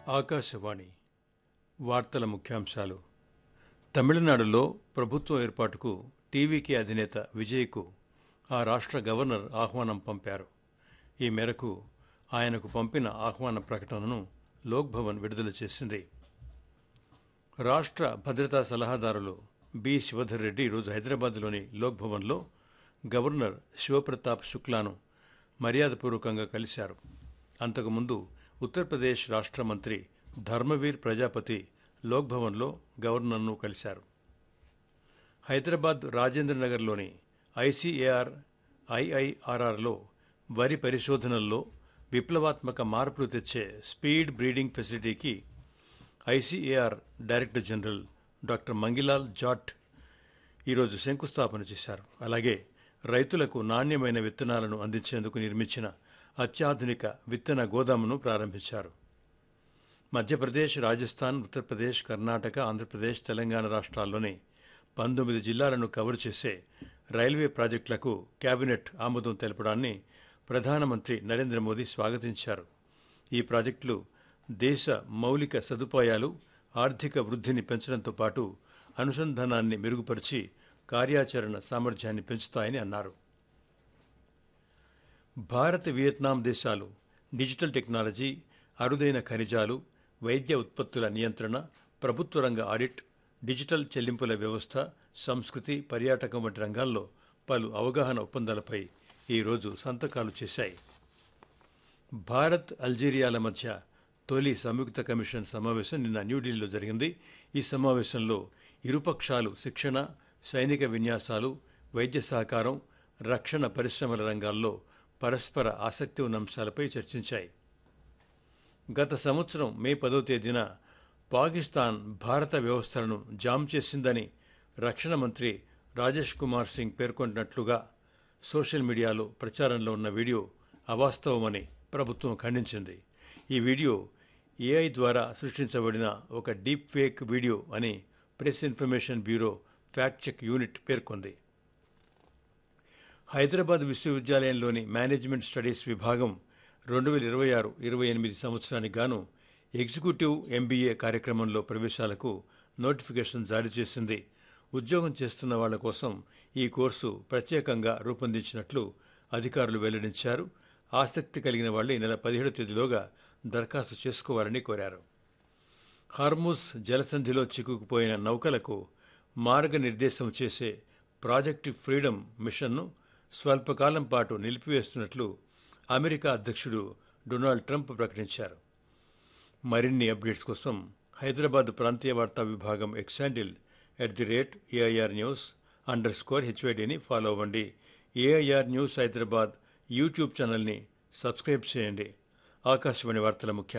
ఆకాశవాణి వార్తల ముఖ్యాంశాలు తమిళనాడులో ప్రభుత్వం ఏర్పాటుకు టీవీకే అధినేత విజయ్కు ఆ రాష్ట్ర గవర్నర్ ఆహ్వానం పంపారు ఈ మేరకు ఆయనకు పంపిన ఆహ్వాన ప్రకటనను లోక్భవన్ విడుదల చేసింది రాష్ట్ర భద్రతా సలహాదారులు బి శివధర్ రెడ్డి ఈరోజు హైదరాబాద్లోని లోక్భవన్లో గవర్నర్ శివప్రతాప్ శుక్లాను మర్యాదపూర్వకంగా కలిశారు అంతకుముందు ఉత్తరప్రదేశ్ రాష్ట్ర మంత్రి ధర్మవీర్ ప్రజాపతి లోక్భవన్లో గవర్నర్ను కలిశారు హైదరాబాద్ రాజేంద్ర నగర్లోని ఐసీఏఆర్ ఐఐఆర్ఆర్లో వరి పరిశోధనల్లో విప్లవాత్మక మార్పులు తెచ్చే స్పీడ్ బ్రీడింగ్ ఫెసిలిటీకి ICAR director general doctor Mangilal Jat ఈరోజు శంకుస్థాపన చేశారు అలాగే రైతులకు నాణ్యమైన విత్తనాలను అందించేందుకు నిర్మించిన అత్యాధునిక విత్తన గోదామును ప్రారంభించారు మధ్యప్రదేశ్ రాజస్థాన్ ఉత్తరప్రదేశ్ కర్ణాటక ఆంధ్రప్రదేశ్ తెలంగాణ రాష్ట్రాల్లోని పంతొమ్మిది జిల్లాలను కవర్ చేసే రైల్వే ప్రాజెక్టులకు కేబినెట్ ఆమోదం తెలపడాన్ని ప్రధానమంత్రి నరేంద్ర మోదీ స్వాగతించారు ఈ ప్రాజెక్టులు దేశ మౌలిక సదుపాయాలు ఆర్థిక వృద్ధిని పెంచడంతో పాటు అనుసంధానాన్ని మెరుగుపరిచి కార్యాచరణ సామర్థ్యాన్ని పెంచుతాయని అన్నారు భారత్ వియత్నాం దేశాలు డిజిటల్ టెక్నాలజీ అరుదైన ఖనిజాలు వైద్య ఉత్పత్తుల నియంత్రణ ప్రభుత్వ రంగ ఆడిట్ డిజిటల్ చెల్లింపుల వ్యవస్థ సంస్కృతి పర్యాటకం వంటి రంగాల్లో పలు అవగాహన ఒప్పందాలపై ఈరోజు సంతకాలు చేశాయి భారత్ అల్జీరియాల మధ్య తొలి సంయుక్త కమిషన్ సమావేశం నిన్న న్యూఢిల్లీలో జరిగింది ఈ సమావేశంలో ఇరుపక్షాలు శిక్షణ సైనిక విన్యాసాలు వైద్య సహకారం రక్షణ పరిశ్రమల రంగాల్లో పరస్పర ఆసక్తి ఉన్న అంశాలపై చర్చించాయి గత సంవత్సరం మే పదో తేదీన పాకిస్తాన్ భారత వ్యవస్థలను జామ్ చేసిందని రక్షణ మంత్రి రాజేష్ కుమార్ సింగ్ పేర్కొంటున్నట్లుగా సోషల్ మీడియాలో ప్రచారంలో ఉన్న వీడియో అవాస్తవమని ప్రభుత్వం ఖండించింది ఈ వీడియో ఏఐ ద్వారా సృష్టించబడిన ఒక డీప్ ఫేక్ వీడియో అని press information bureau fact check unit పేర్కొంది హైదరాబాద్ విశ్వవిద్యాలయంలోని మేనేజ్మెంట్ స్టడీస్ విభాగం రెండు వేల ఇరవై ఆరు ఇరవై ఎనిమిది సంవత్సరానికి గాను ఎగ్జిక్యూటివ్ ఎంబీఏ కార్యక్రమంలో ప్రవేశాలకు నోటిఫికేషన్ జారీ చేసింది ఉద్యోగం చేస్తున్న వాళ్ల కోసం ఈ కోర్సు ప్రత్యేకంగా రూపొందించినట్లు అధికారులు వెల్లడించారు ఆసక్తి కలిగిన వాళ్ళు ఈ నెల పదిహేడు తేదీలోగా దరఖాస్తు చేసుకోవాలని కోరారు హార్మూస్ జలసంధిలో చిక్కుకుపోయిన నౌకలకు మార్గనిర్దేశం చేసే ప్రాజెక్ట్ ఫ్రీడమ్ మిషన్ను స్వల్పకాలం పాటు నిలిపివేస్తున్నట్లు అమెరికా అధ్యక్షుడు డొనాల్డ్ ట్రంప్ ప్రకటించారు మరిన్ని అప్డేట్స్ కోసం హైదరాబాద్ ప్రాంతీయ వార్తా విభాగం X handle at the rate AIR news underscore హెచ్వైడిని ఫాలో అవ్వండి ఏఐఆర్ న్యూస్ హైదరాబాద్ యూట్యూబ్ ఛానల్ని సబ్స్క్రైబ్ చేయండి ఆకాశవాణి వార్తల ముఖ్య